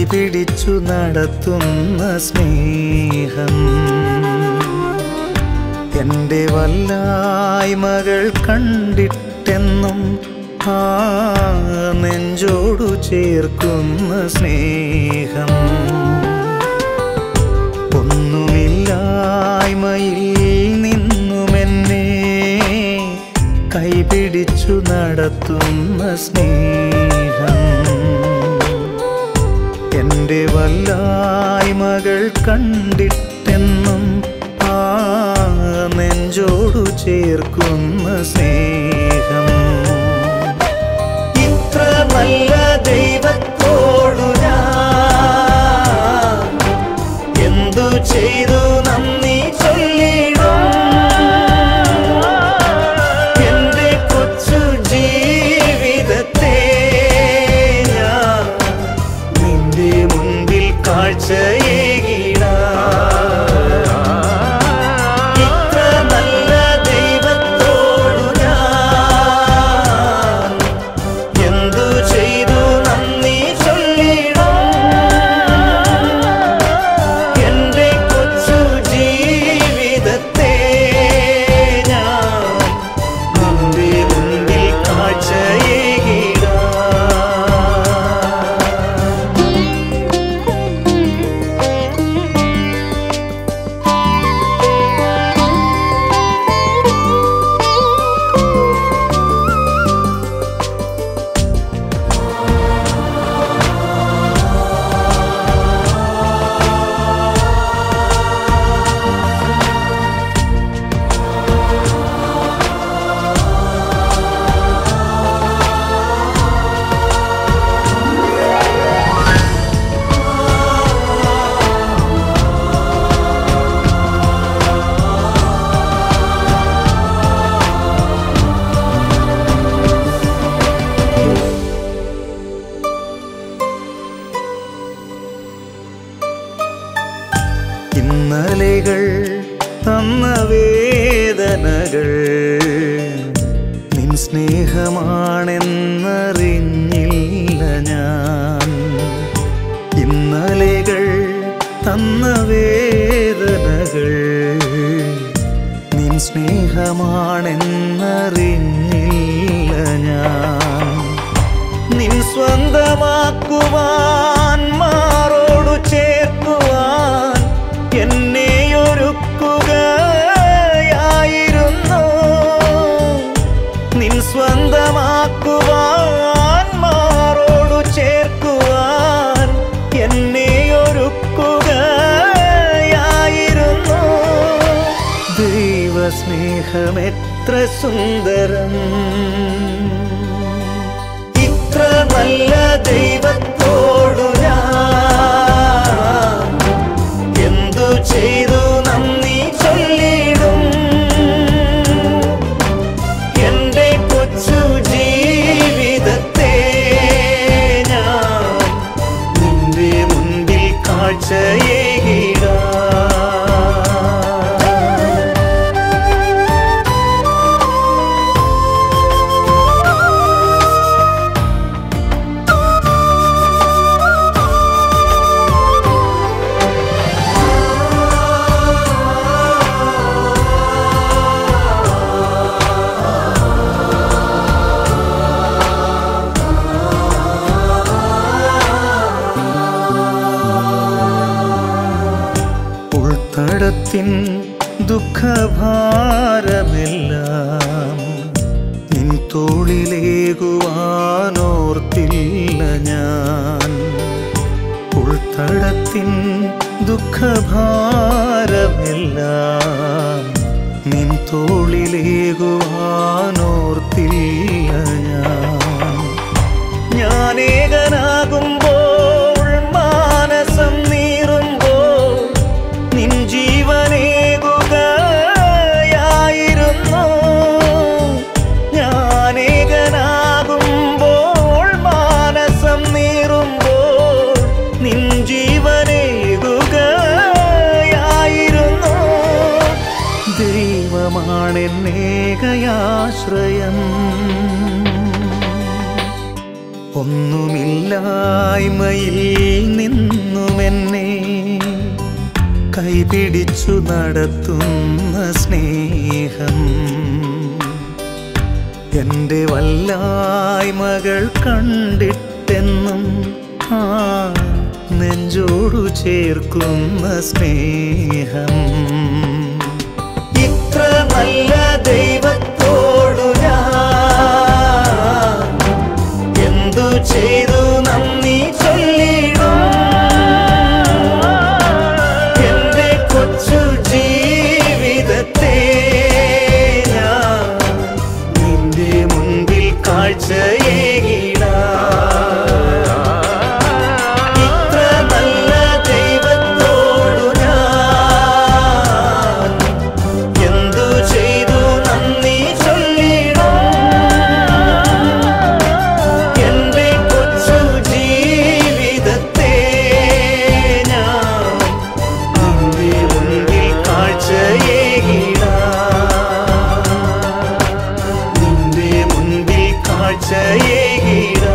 കൈപിടിച്ചു നടത്തുന്ന സ്നേഹം എൻ്റെ വല്ലായ്മകൾ കണ്ടിട്ടെന്നും ആ നെഞ്ചോടു ചേർക്കുന്ന സ്നേഹം ഒന്നുമില്ലായ്മയിൽ നിന്നുമെന്നെ കൈപിടിച്ചു നടത്തുന്ന സ്നേഹം എൻ്റെ വല്ലായ്മകൾ കണ്ടിട്ടെന്നും ആ നെഞ്ചോടു ചേർക്കുന്ന സ്നേഹം ഇത്ര നല്ല ദൈവത്തോടു ഞാൻ എന്തു ചെയ്തു നന്ദി ചൊല്ലിടും എന്റെ കൊച്ചു ജീവിതത്തെ ഞാൻ നിന്റെ മുൻപിൽ കാഴ്ചയേകിടാം ഇത്ര നല്ല ദൈവത്തോടു ഞാൻ എന്തു ചെയ്തു നന്ദി ചൊല്ലിടും എന്റെ കൊച്ചു ജീവിതത്തെ ഞാൻ നിന്റെ മുൻപിൽ കാഴ്ചയേകിടാം ഇന്നലെകൾ തന്ന വേദനകൾ നിൻ സ്നേഹമാണെന്നറിഞ്ഞില്ല ഞാൻ ഇന്നലെകൾ തന്ന വേദനകൾ നിൻ സ്നേഹമാണെന്നറിഞ്ഞില്ല ഞാൻ നിൻ സ്വന്തമാക്കുവാൻ മാറോടു ചേർക്കുവാൻ എന്നെ ഒരുക്കുകയായിരുന്നു നിൻ സ്വന്തമാക്കുവാൻ മാറോടു ചേർക്കുവാൻ എന്നെ ഒരുക്കുകയായിരുന്നു ദൈവസ്നേഹം എത്ര സുന്ദരം ഇത്ര നല്ല ദൈവത്തോടു ഞാൻ എന്തു ചെയ്തു നന്ദി ചൊല്ലിടും എന്റെ കൊച്ചു ജീവിതത്തെ ഞാൻ നിന്റെ മുൻപിൽ കാഴ്ചയേകിടാം ഉൾത്തടത്തിൻ ദുഃഖഭാരമെല്ലാം നിൻ തോളിലേകുവാനോർത്തില്ല ഞാൻ ഉൾത്തടത്തിൻ ദുഃഖഭാരമെല്ലാം നിൻ തോളിലേകുവാനോർത്തില്ല ഞാൻ ഞാനേകനാകുമ്പോൾ മാനസം നീറുമ്പോൾ നിൻ ജീവനേകുകയായിരുന്നു ഞാനേകനാകുമ്പോൾ മാനസം നീറുമ്പോൾ നിൻ ജീവനേകുകയായിരുന്നു ദൈവമാണെന്നേകയാശ്രയം ഒന്നുമില്ലായ്മയിൽ നിന്നുമെന്നെ കൈപിടിച്ചു നടത്തുന്ന സ്നേഹം എൻ്റെ വല്ലായ്മകൾ കണ്ടിട്ടെന്നും ആ നെഞ്ചോടു ചേർക്കുന്ന സ്നേഹം ഇത്ര നല്ല ദൈവത്തോടു ഞാൻ എന്തു ചെയ്തു നന്ദി ചൊല്ലിടും എന്റെ കൊച്ചു ജീവിതത്തെ ഞാൻ നിന്റെ മുൻപിൽ കാഴ്ചയേകിടാം ഇത്ര നല്ല ദൈവത്തോടു ഞാൻ എന്തു ചെയ്തു നന്ദി ചൊല്ലിടും എന്റെ കൊച്ചു ജീവിതത്തെ ഞാൻ നിന്റെ മുൻപിൽ കാഴ്ചയേകിടാം നിന്റെ മുൻപിൽ കാഴ്ചയേകിടാം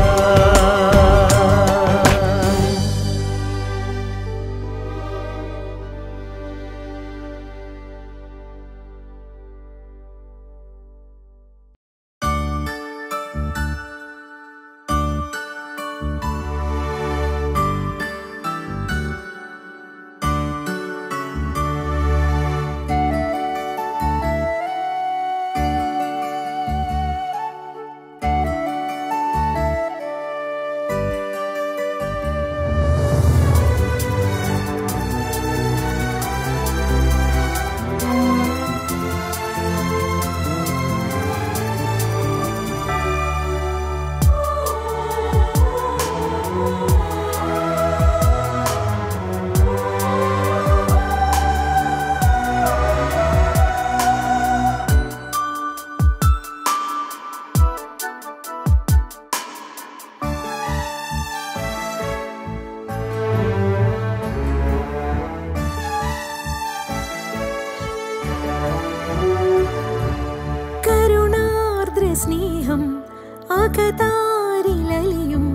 കരുണാർദ്ര സ്നേഹം അകതാരിലലിയും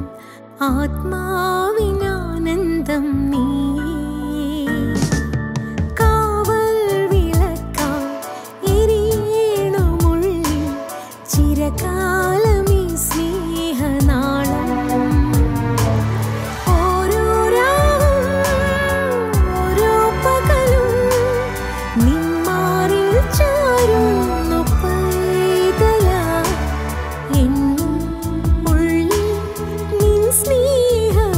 ആത്മാവിനാനന്ദം നീ കാവൽ വിളക്കാൽ എരിയണമുള്ളിൽ ചിരകാലമീ സ്നേഹനാളം ഓരോ രാവും ഓരോ പകലും നിന്മാറിൽ ചാരുന്നു പൈതലാ എന്നും ഉള്ളിൽ നിൻ സ്നേഹ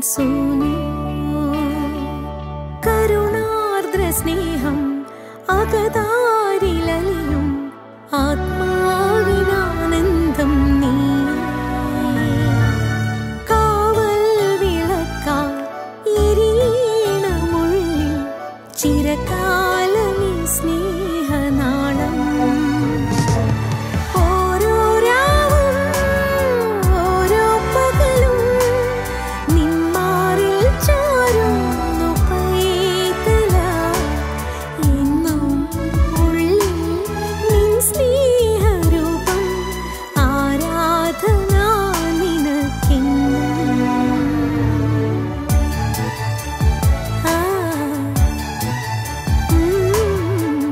സൂനു കരുണാർദ്ര സ്നേഹം അകതാരിലലിയും ആത്മാവിനാനന്ദം നീ കാവൽ വിളക്കാ എരീണമുള്ളിൽ ചിരകാലമീ സ്നേഹനാളം ഓരോ രാവും ഓരോ പകലും നിന്മാറിൽ ചാരുന്നു പൈതല എന്നും ഉള്ളിൽ നിൻ സ്നേഹരൂപം ആരാധന നിനക്കെന്നും ആ ഉം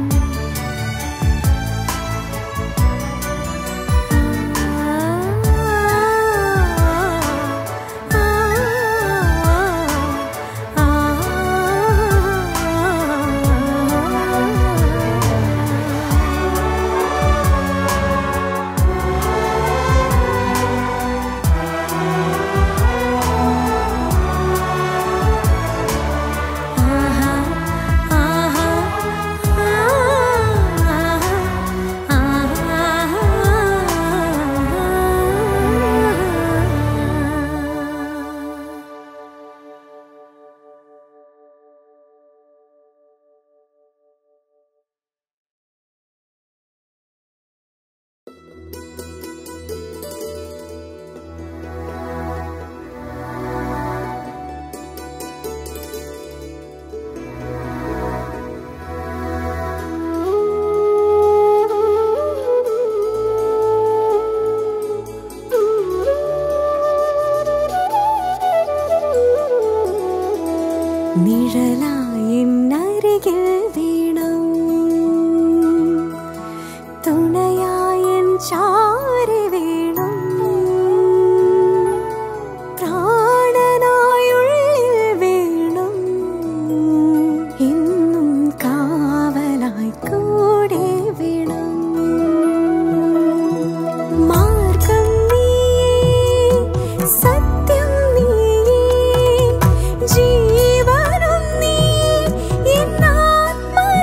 നിഴലായെന്നരികിൽ വീണം തുണയായൻ ചാരി വീണം പ്രാണനായുള്ളിൽ വീണം എന്നും കാവലായി കൂടെ വീണം മാർഗം നീയേ സത്യം നീയേ ജീവനും നീ എന്നാത്മാ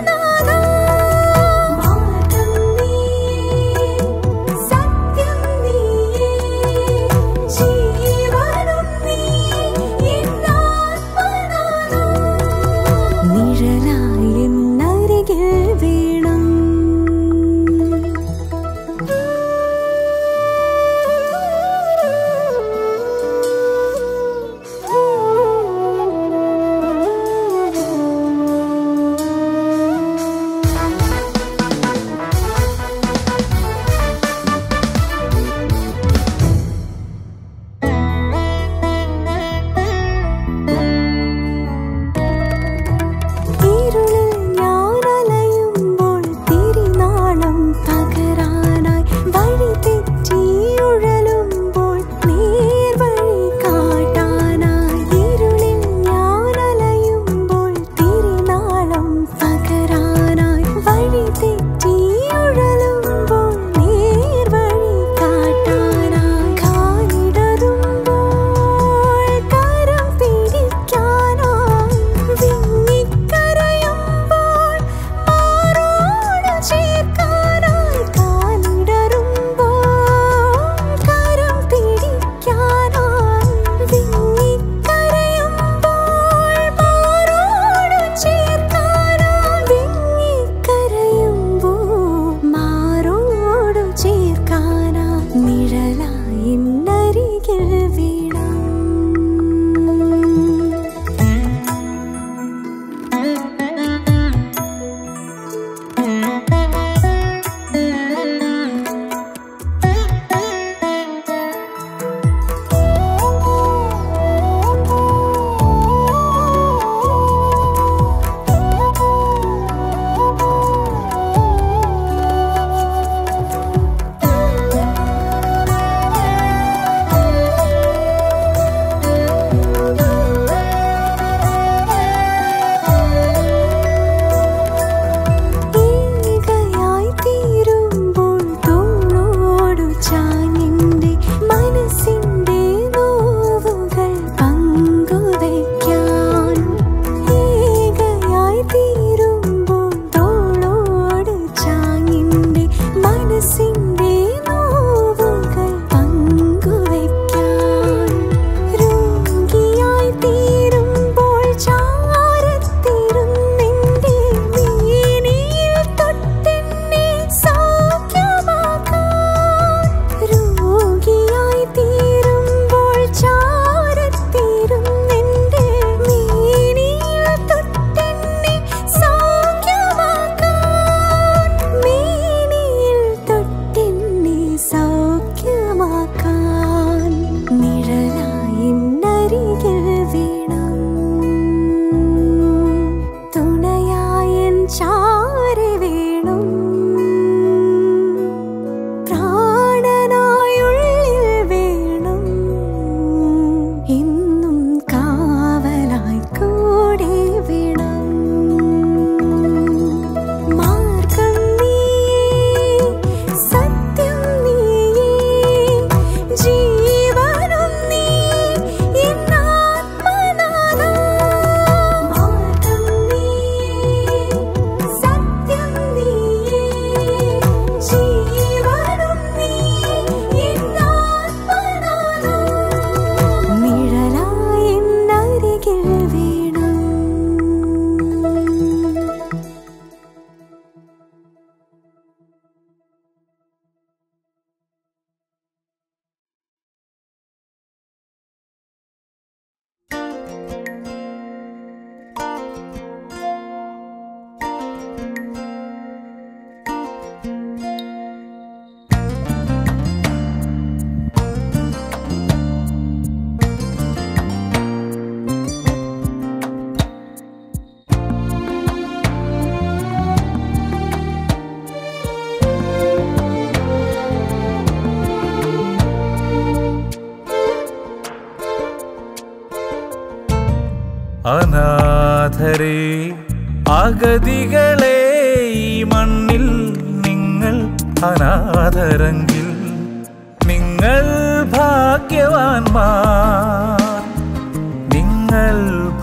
അനാഥരെ അഗതികളെ ഈ മണ്ണിൽ നിങ്ങൾ അനാഥരെങ്കിൽ നിങ്ങൾ ഭാഗ്യവാന്മാർ നിങ്ങൾ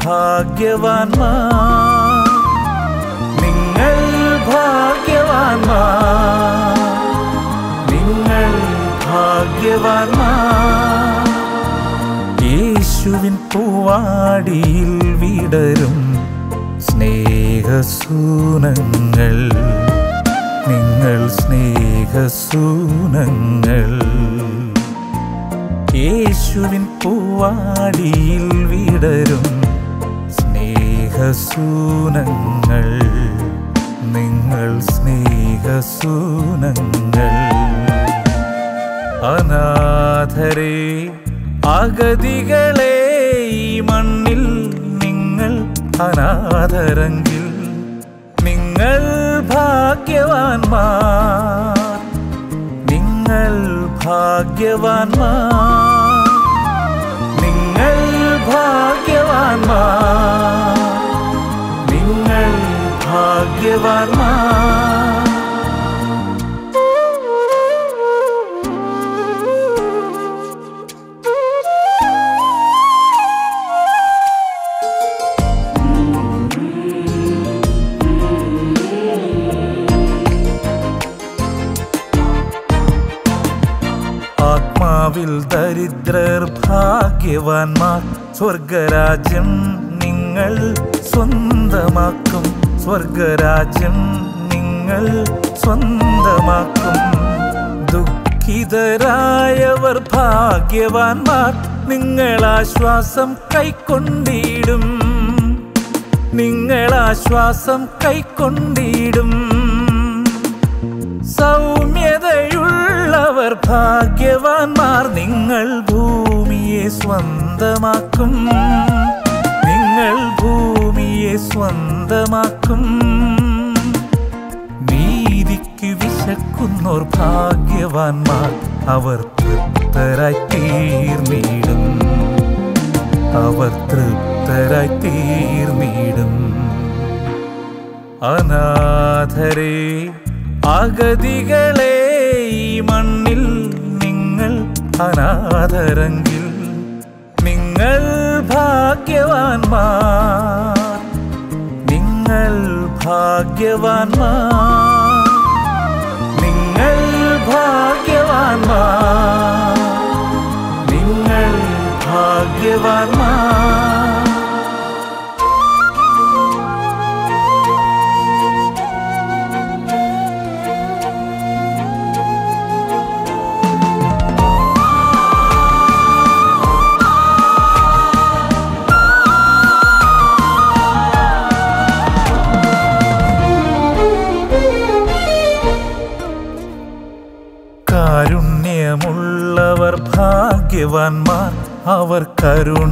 ഭാഗ്യവാന്മാർ നിങ്ങൾ ഭാഗ്യവാന്മാർ നിങ്ങൾ ഭാഗ്യവാന്മാർ യേശുവിൻ പൂവാടിയിൽ വിടരും സ്നേഹസൂനങ്ങൾ നിങ്ങൾ സ്നേഹസൂനങ്ങൾ യേശുവിൻ പൂവാടിയിൽ വിടരും സ്നേഹസൂനങ്ങൾ നിങ്ങൾ സ്നേഹസൂനങ്ങൾ അനാഥരെ അഗതികളെ ഈ മണ്ണിൽ നിങ്ങൾ അനാഥരെങ്കിൽ നിങ്ങൾ ഭാഗ്യവാന്മാർ നിങ്ങൾ ഭാഗ്യവാന്മാർ നിങ്ങൾ ഭാഗ്യവാന്മാർ നിങ്ങൾ ഭാഗ്യവാന്മാർ ആത്മാവിൽ ദരിദ്രർ ഭാഗ്യവാന്മാർ സ്വർഗരാജ്യം നിങ്ങൾ സ്വന്തമാക്കും സ്വർഗരാജ്യം നിങ്ങൾ സ്വന്തമാക്കും ദുഃഖിതരായവർ ഭാഗ്യവാന്മാർ നിങ്ങൾ ആശ്വാസം കൈക്കൊണ്ടിടും നിങ്ങൾ ആശ്വാസം കൈക്കൊണ്ടിടും സൗമ്യതയുള്ളവർ ഭാഗ്യവാന്മാർ നിങ്ങൾ ഭൂമിയെ സ്വന്തമാക്കും നിങ്ങൾ ഭൂമിയെ സ്വന്തമാക്കും നീതിക്ക് വിശക്കുന്നോർ ഭാഗ്യവാന്മാർ അവർ തൃപ്തരായി തീർന്നിടും അവർ തൃപ്തരായി തീർന്നിടും അനാഥരെ അഗതികളെ ഈ മണ്ണിൽ നിങ്ങൾ അനാഥരെങ്കിൽ നിങ്ങൾ ഭാഗ്യവാന്മാർ നിങ്ങൾ ഭാഗ്യവാന്മാർ നിങ്ങൾ ഭാഗ്യവാന്മാർ നിങ്ങൾ ഭാഗ്യവാന്മാർ കാരുണ്യമുള്ളവർ ഭാഗ്യവാന്മാർ അവർ കരുണ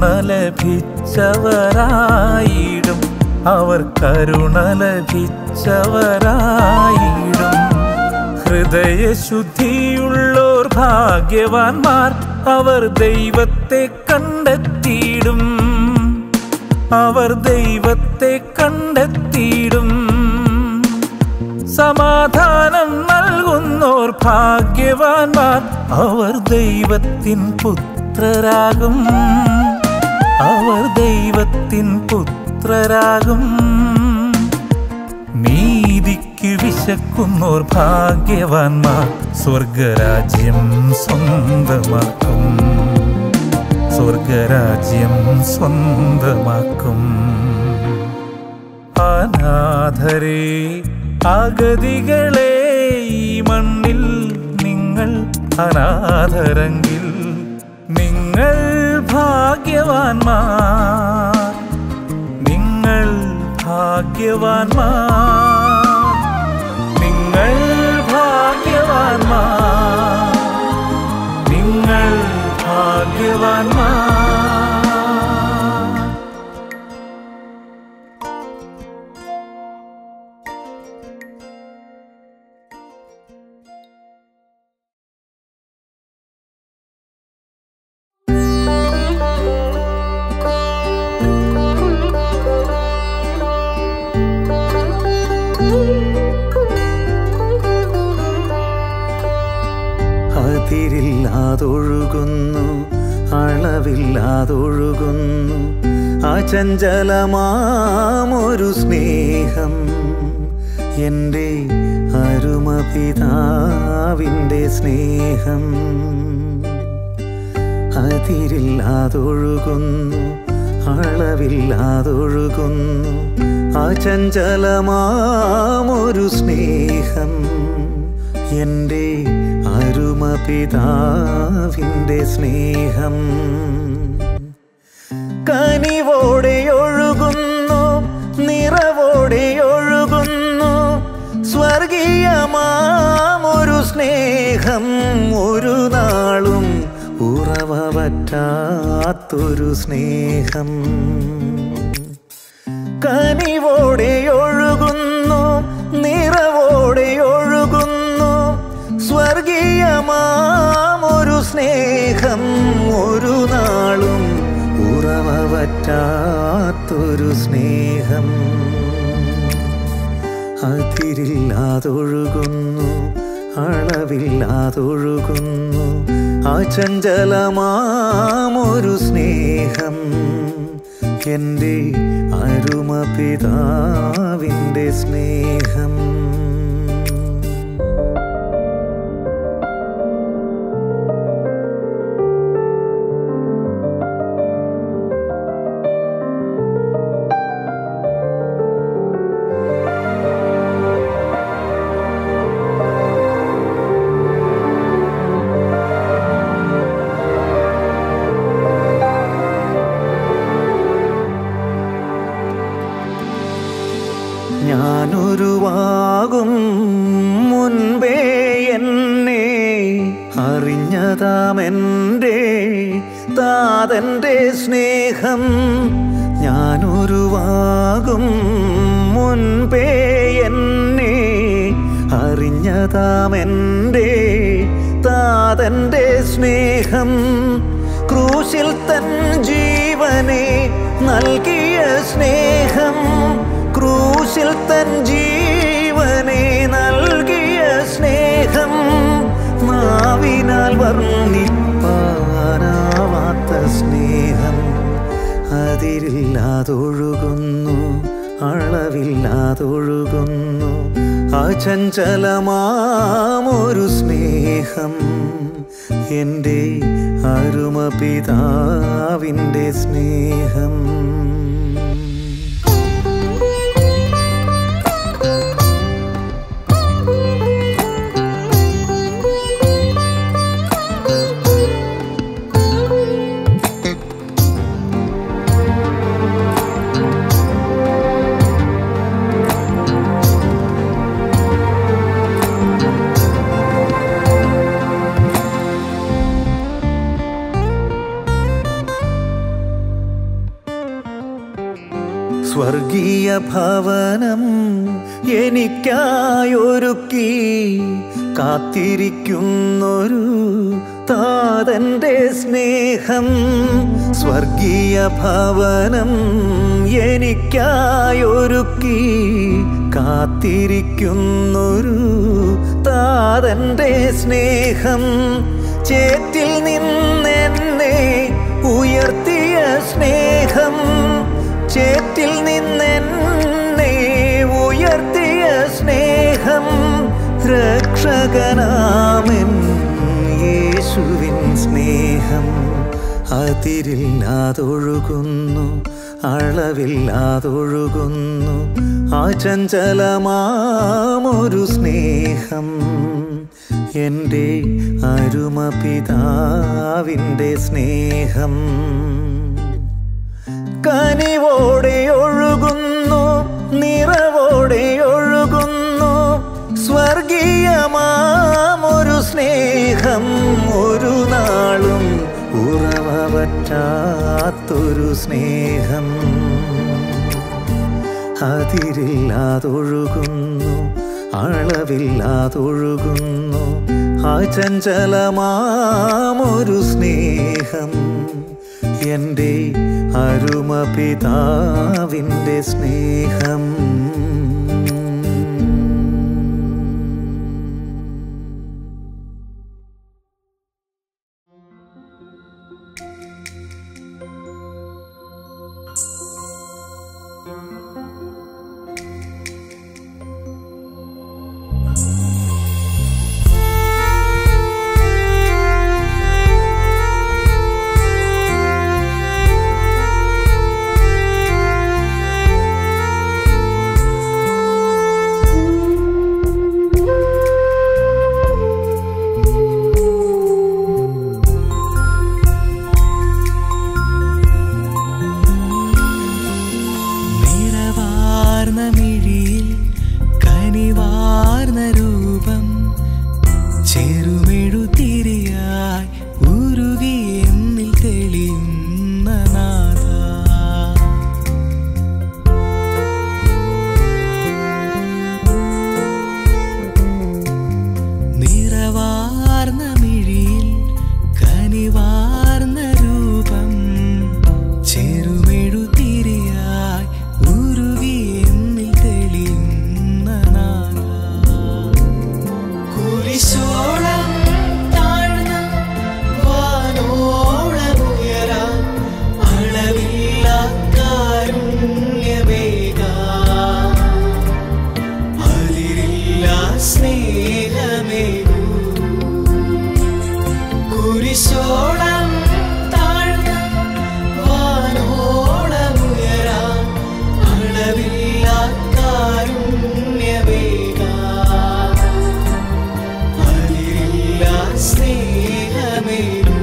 ലഭിച്ചവരായിടും അവർ കരുണ ലഭിച്ചവരായിടും ഹൃദയശുദ്ധിയുള്ളോർ ഭാഗ്യവാന്മാർ അവർ ദൈവത്തെ കണ്ടെത്തിയിടും അവർ ദൈവത്തെ കണ്ടെത്തിയിടും സമാധാനം നൽകുന്നോർ ഭാഗ്യവാന്മാർ അവർ ദൈവത്തിൻ പുത്രരാകും അവർ ദൈവത്തിൻ പുത്രരാകും നീതിക്ക് വിശക്കുന്നോർ ഭാഗ്യവാന്മാർ സ്വർഗരാജ്യം സ്വന്തമാക്കും സ്വർഗരാജ്യം സ്വന്തമാക്കും അനാഥരെ അഗതികളെ ഈ മണ്ണിൽ നിങ്ങൾ അനാഥരെങ്കിൽ നിങ്ങൾ ഭാഗ്യവാന്മാർ നിങ്ങൾ ഭാഗ്യവാന്മാർ നിങ്ങൾ ഭാഗ്യവാന്മാർ നിങ്ങൾ ഭാഗ്യവാന്മാർ ും അതിരില്ലാതൊഴുകുന്നു അളവില്ലാതൊഴുകുന്നു അചഞ്ചലമാമൊരു സ്നേഹം എൻ്റെ അരുമപിതാവിൻ്റെ സ്നേഹം അതിരില്ലാതൊഴുകുന്നു അളവില്ലാതൊഴുകുന്നു അചഞ്ചലമാമൊരു സ്നേഹം എൻ്റെ അരുമപിതാവിൻ്റെ സ്നേഹം കനിവോടെ ഒഴുകുന്നു നിറവോടെ ഒഴുകുന്നു സ്വർഗീയമാമൊരു സ്നേഹം ഒരു നാളും ഉറവ പറ്റാത്തൊരു സ്നേഹം കനിവോടെ ഒഴുകുന്നു നിറവോടെ ഒഴുകുന്നു സ്വർഗീയമാമൊരു സ്നേഹം ഒരു നാളും ഉറവ പറ്റാത്തൊരു സ്നേഹം അതിരില്ലാതൊഴുകുന്നു അളവില്ലാതൊഴുകുന്നു അചഞ്ചലമാമൊരു സ്നേഹം എൻ്റെ അരുമപിതാവിൻ്റെ സ്നേഹം ഞാനൊരുവാകും മുൻപേ എന്നെ അറിഞ്ഞതാമെൻ്റെ താതൻ്റെ സ്നേഹം ഞാനൊരുവാകും മുൻപേ എന്നെ അറിഞ്ഞതാമെൻ്റെ താതൻ്റെ സ്നേഹം ക്രൂശിൽ തൻ ജീവനെ നൽകിയ സ്നേഹം ക്രൂശിൽ തൻ ജീവനെ നൽകിയ സ്നേഹം നാവിനാൽ വർണ്ണിപ്പാനാവാത്ത സ്നേഹം അതിരില്ലാതൊഴുകുന്നു അളവില്ലാതൊഴുകുന്നു അചഞ്ചലമാമൊരു സ്നേഹം എൻ്റെ അരുമപിതാവിൻ്റെ സ്നേഹം സ്വർഗീയ ഭവനം എനിക്കായൊരുക്കി കാത്തിരിക്കുന്നൊരു താതൻ്റെ സ്നേഹം സ്വർഗീയ ഭവനം എനിക്കായൊരുക്കി കാത്തിരിക്കുന്നൊരു താതൻ്റെ സ്നേഹം ചേറ്റിൽ നിന്നെന്നെ ഉയർത്തിയ സ്നേഹം ചേറ്റിൽ നിന്നെന്നെ ഉയർത്തിയ സ്നേഹം രക്ഷകനാമൻ യേശുവിൻ സ്നേഹം അതിരില്ലാതൊഴുകുന്നു അളവില്ലാതൊഴുകുന്നു അചഞ്ചലമാമൊരു സ്നേഹം എൻ്റെ അരുമപിതാവിൻ്റെ സ്നേഹം കനിവോടെ ഒഴുകുന്നു നിറവോടെ ഒഴുകുന്നു സ്വർഗീയമാമൊരു സ്നേഹം ഒരു നാളും ഉറവ പറ്റാത്തൊരു സ്നേഹം അതിരില്ലാതൊഴുകുന്നു അളവില്ലാതൊഴുകുന്നു അചഞ്ചലമാമൊരു സ്നേഹം എൻ്റെ അരുമപിതാവിൻ്റെ സ്നേഹം നിറവാർന്ന മിഴിയിൽ കനിവാർന്ന രൂപം ചെറുമെഴുതിരിയായി ഉരുകി എന്നിൽ തെളിയുന്ന നാഥ നിറവാർന്ന മിഴിയിൽ കനിവാർന്ന രൂപം ചെറുമെഴുതിരിയായി ഉരുകി എന്നിൽ തെളിയുന്ന നാഥ കുരിശോളം താഴ്ന്ന വാനോളമുയരാൻ അളവില്ല കാരുണ്യമേകാൻ അതിരില്ല സ്നേഹമേകൂ കുരിശോളം താഴ്ന്ന വാനോളമുയരാൻ അളവില്ല കാരുണ്യമേകാൻ അതിരില്ല സ്നേഹമേകൂ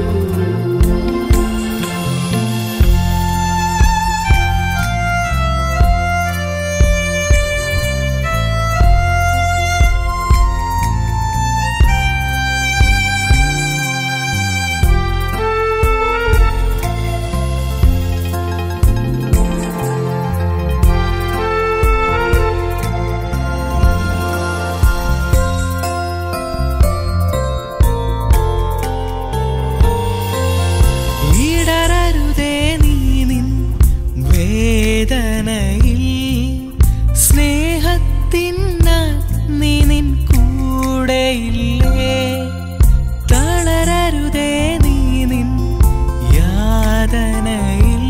ഇടരരുതേ നീ നിൻ വേദനയിൽ സ്നേഹത്തിന നീ നിൻ കൂടെയില്ലേ തളരരുതേ നീ നിൻ യാതനയിൽ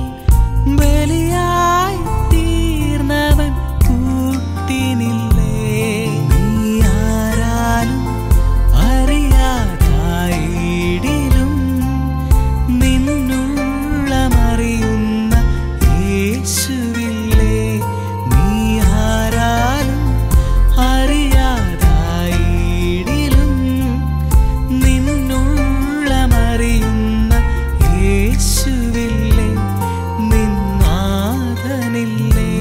ബലിയായി തീർന്നവൻ കൂട്ടിനില്ലേ നീ ആരാലും അറിയാതായിടിലും നിന്നുള്ളമറിയുന്ന യേശുവില്ലേ നീ ആരാലും അറിയാതായിടിലും നിന്നുള്ളമറിയുന്ന യേശുവില്ലേ നിന്നാഥനില്ലേ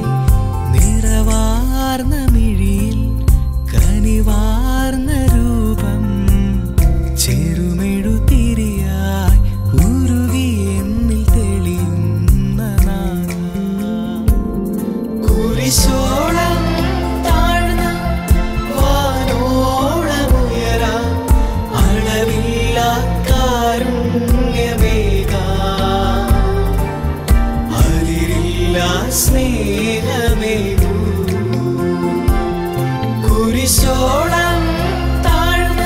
നിറവാർന്ന മിഴിയിൽ കനിവാർന്ന രൂപം ചെറുമെഴുതിരിയായി ഉരുകി എന്നിൽ തെളിയുന്ന നാഥ. കുരിശോളം താഴ്ന്ന വാനോളമുയരാൻ അളവില്ല കാരുണ്യമേകാൻ അതിരില്ല സ്നേഹമേകൂ കുരിശോളം താഴ്ന്ന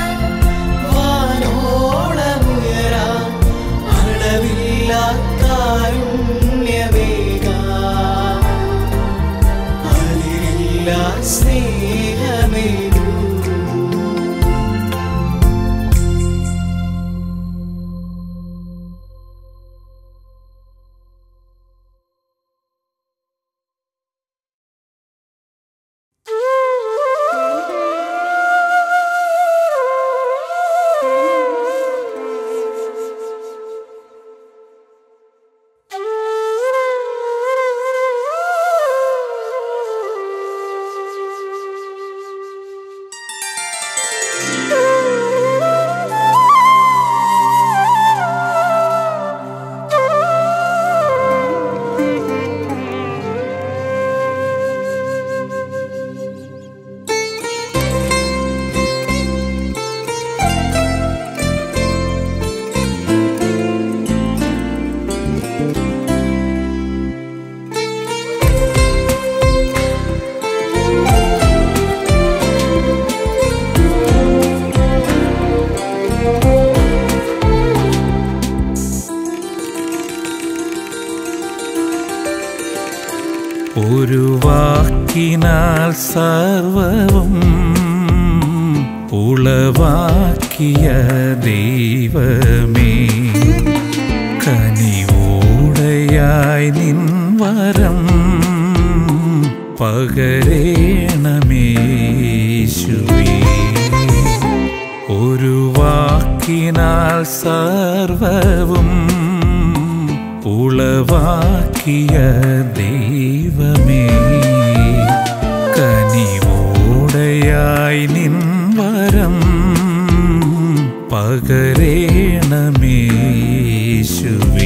വാനോളമുയരാൻ അളവില്ല കാരുണ്യമേകാൻ അതിരില്ല സ്നേഹമേകൂ ഒരു വാക്കിനാൽ സർവവും ഉളവാക്കിയ ദൈവമേ കനിവോടയായി നിൻ വരം പകരേണമേശുവേ ഒരു വാക്കിനാൽ സർവവും ഉളവാക്കിയ ദൈവമേ കനിവോടയായി നിൻ വരം പകരേണമേശുവേ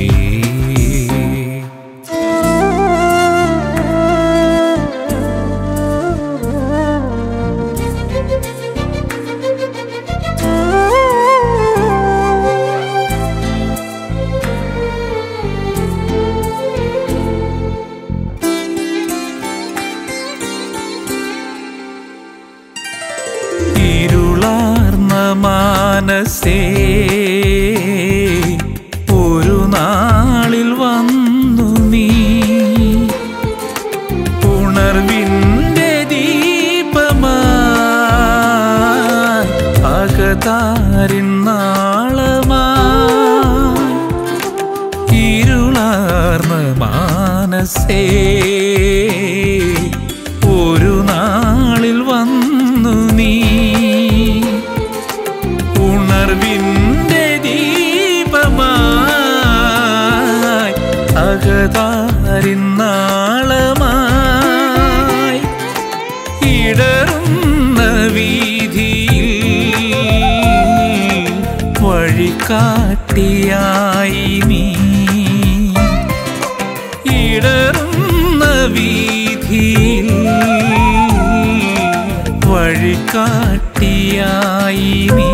ഇരുളാർന്ന മാനസേ ഒരു നാളിൽ വന്നു നീ ഉണർവിൻ്റെ ദീപമായി അകതാരിൻ നാളമായി ഇരുളാർന്ന മാനസേ ഒരു നാളിൽ വന്നു നീ ഉണർവിൻ്റെ ദീപമായി അകതാരിൻ നാളമായി ഇടറുന്ന വീതിയിൽ വഴികാട്ടിയായി നീ ഇടറുന്ന വീതിയിൽ വഴികാട്ടിയായി നീ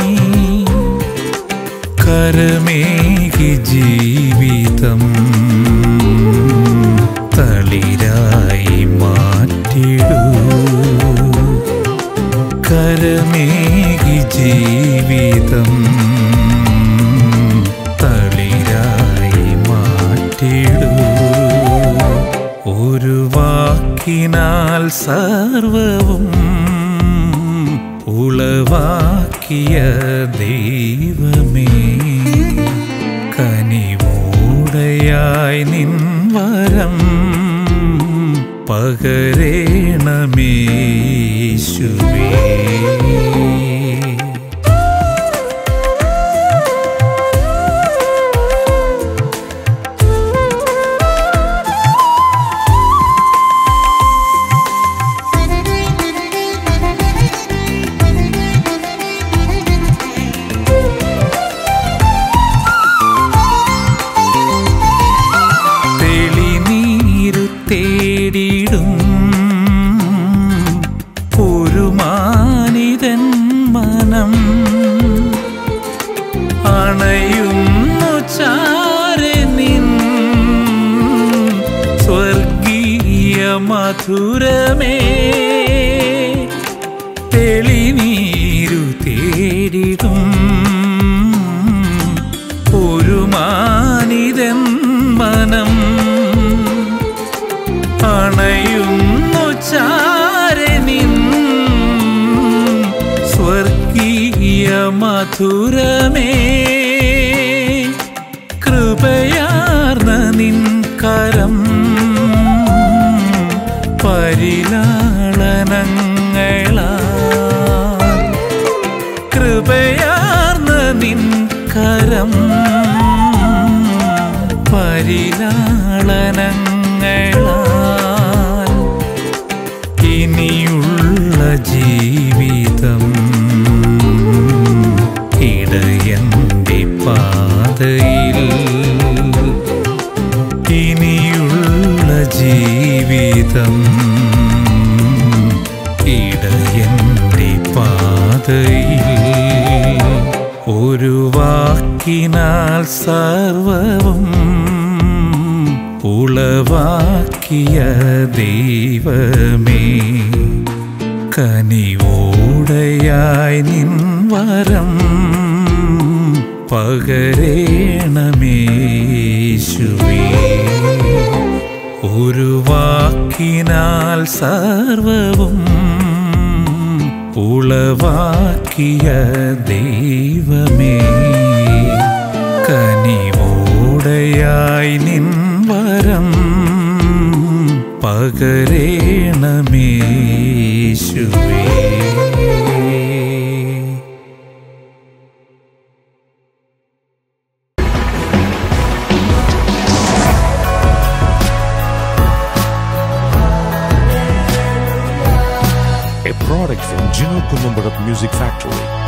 കരമേകി ജീവിതം തളിരായി മാറ്റിടൂ കരമേകി ജീവിതം തളിരായി മാറ്റിടൂ ഒരു വാക്കിനാൽ സർവവും ഉളവാക്കിയ ദൈവമേ കനിവോടയായി നിൻ വരം പകരേണമേശുവേ തെളിനീരു തേടിടും ഒരു മാനിതൻ മനം അണയുന്നു ചാരെ നിൻ സ്വർഗീയ മധുരമേ തെളിനീരു തേടിടും ഒരു മാനിതൻ മനം അണയുന്നു ചാരനിൻ സ്വർഗീയ മധുരമേ കൃപയാർന്ന നിൻ കരം പരിലാളനങ്ങളാൽ കൃപയാർന്ന നിൻ കരം പരിലാളനങ്ങളാൽ ഇനിയുള്ള ജീവിതം ഇടയന്റെ പാതയിൽ ഇനിയുള്ള ജീവിതം ഇടയന്റെ പാതയിൽ ഒരു വാക്കിനാൽ സർവവും ഉളവാക്കിയ ദൈവമേ കനിവോടയായി നിൻ വരം പകരേണമേശുവേ ഒരു വാക്കിനാൽ സർവവും ഉളവാക്കിയ ദൈവമേ കനിവോടയായി നിൻ വരം പകരേണമേശുവേ a product from Gino Columbarat Music Factory.